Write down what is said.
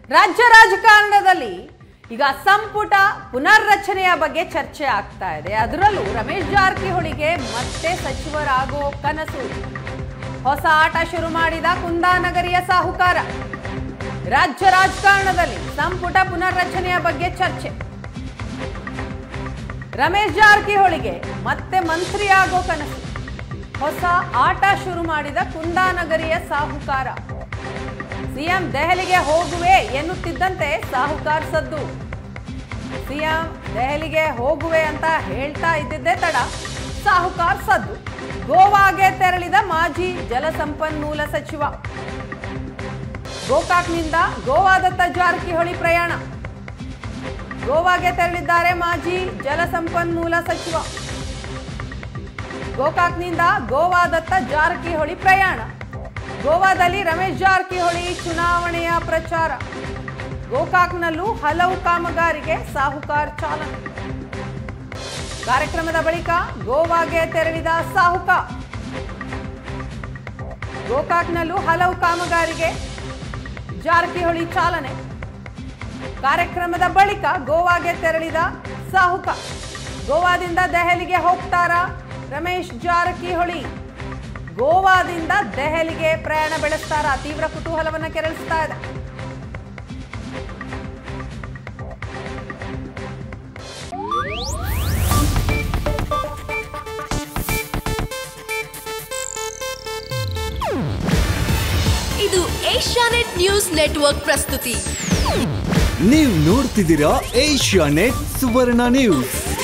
ರಾಜ್ಯ ರಾಜಕಾರಣದಲ್ಲಿ ಈಗ ಸಂಪುಟ ಪುನರ್ರಚನೆಯ ಬಗ್ಗೆ ಚರ್ಚೆ ಆಗ್ತಾ ಇದೆ ಅದರಲ್ಲೂ ರಮೇಶ್ ಜಾರಕಿಹೊಳಿಗೆ ಮತ್ತೆ ಸಚಿವರಾಗೋ ಕನಸು ಹೊಸ ಆಟ ಶುರು ಮಾಡಿದ ಕುಂದಾನಗರಿಯ ಸಾಹುಕಾರ ರಾಜ್ಯ ರಾಜಕಾರಣದಲ್ಲಿ ಸಂಪುಟ ಪುನರ್ರಚನೆಯ ಬಗ್ಗೆ ಚರ್ಚೆ ರಮೇಶ್ ಜಾರಕಿಹೊಳಿಗೆ ಮತ್ತೆ ಮಂತ್ರಿ ಆಗೋ ಕನಸು ಹೊಸ ಆಟ ಶುರು ಮಾಡಿದ ಕುಂದಾನಗರಿಯ ಸಾಹುಕಾರ ಸಿಎಂ ದೆಹಲಿಗೆ ಹೋಗುವೆ ಎನ್ನುತ್ತಿದ್ದಂತೆ ಸಾಹುಕಾರ್ ಸದ್ದು ಸಿಎಂ ದೆಹಲಿಗೆ ಹೋಗುವೆ ಅಂತ ಹೇಳ್ತಾ ಇದ್ದಿದ್ದೇ ತಡ ಸಾಹುಕಾರ್ ಸದ್ದು ಗೋವಾಗೆ ತೆರಳಿದ ಮಾಜಿ ಜಲಸಂಪನ್ಮೂಲ ಸಚಿವ ಗೋಕಾಕ್ನಿಂದ ಗೋವಾದತ್ತ ಜಾರಕಿಹೊಳಿ ಪ್ರಯಾಣ ಗೋವಾಗೆ ತೆರಳಿದ್ದಾರೆ ಮಾಜಿ ಜಲಸಂಪನ್ಮೂಲ ಸಚಿವ ಗೋಕಾಕ್ನಿಂದ ಗೋವಾದತ್ತ ಜಾರಕಿಹೊಳಿ ಪ್ರಯಾಣ ಗೋವಾದಲ್ಲಿ ರಮೇಶ್ ಜಾರಕಿಹೊಳಿ ಚುನಾವಣೆಯ ಪ್ರಚಾರ ಗೋಕಾಕ್ನಲ್ಲೂ ಹಲವು ಕಾಮಗಾರಿಗೆ ಸಾಹುಕಾರ್ ಚಾಲನೆ ಕಾರ್ಯಕ್ರಮದ ಬಳಿಕ ಗೋವಾಗೆ ತೆರಳಿದ ಸಾಹುಕಾರ್ ಗೋಕಾಕ್ನಲ್ಲೂ ಹಲವು ಕಾಮಗಾರಿಗೆ ಜಾರಕಿಹೊಳಿ ಚಾಲನೆ ಕಾರ್ಯಕ್ರಮದ ಬಳಿಕ ಗೋವಾಗೆ ತೆರಳಿದ ಸಾಹುಕ ಗೋವಾದಿಂದ ದೆಹಲಿಗೆ ಹೋಗ್ತಾರಾ ರಮೇಶ್ ಜಾರಕಿಹೊಳಿ ಗೋವಾದಿಂದ ದೆಹಲಿಗೆ ಪ್ರಯಾಣ ಬೆಳೆಸ್ತಾರಾ ತೀವ್ರ ಕುತೂಹಲವನ್ನ ಕೆರಳಿಸ್ತಾ ಇದೆ ಇದು ಏಷ್ಯಾನೆಟ್ ನ್ಯೂಸ್ ನೆಟ್ವರ್ಕ್ ಪ್ರಸ್ತುತಿ ನೀವು ನೋಡ್ತಿದ್ದೀರಾ ಏಷ್ಯಾ ನೆಟ್ ಸುವರ್ಣ ನ್ಯೂಸ್